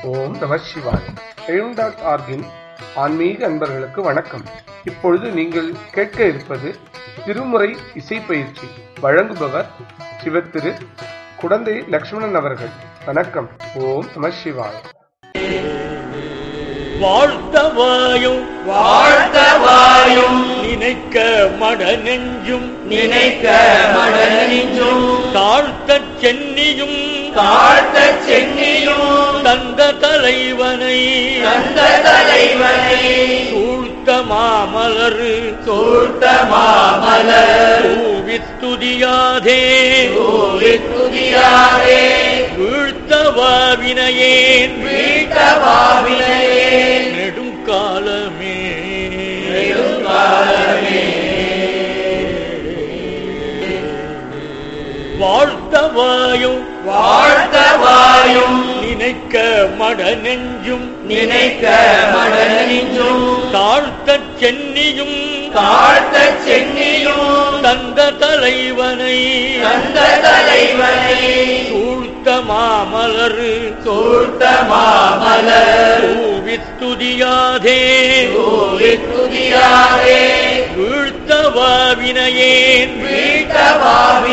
ஓம் நம சிவாய் எழும் டாட் ஆர்கின் ஆன்மீக அன்பர்களுக்கு வணக்கம் இப்பொழுது நீங்கள் கேட்க இருப்பது திருமுறை இசை பயிற்சி வழங்குபவர் சிவத்திரு குடந்தை லக்ஷ்மணன் அவர்கள் வணக்கம் ஓம் நம சிவாய் வாழ்த்தவாயும் வாழ்த்தவாயும் நினைக்க மட நெஞ்சும் நினைக்க மடனெஞ்சும் தாழ்த்தச் சென்னியும் தாழ்த்த சென்னியும் தந்த தலைவனை தந்த தலைவனை சூழ்த்த மாமலரு சூழ்த்த மாமலர் தூவித்துதியாதே கூவி துதியாரே வீழ்த்தவாவினையேன் வீட்டவாவினையே நெடுங்காலமே நெடுங்காலமே. வாழ்த்தவாயும் வாழ்த்தவாயும் நினைக்க மட நெஞ்சும் நினைக்க மடனெஞ்சும் தாழ்த்தச் சென்னியும் தாழ்த்த சென்னியும் தந்த தலைவனை தந்த தலைவனை சூழ்த்த மாமலரு சூழ்த்த மாமலர் தூவித்துதியாதே கூவி துதியாரே வீழ்த்தவாவினையேன் வீட்டவாவினையே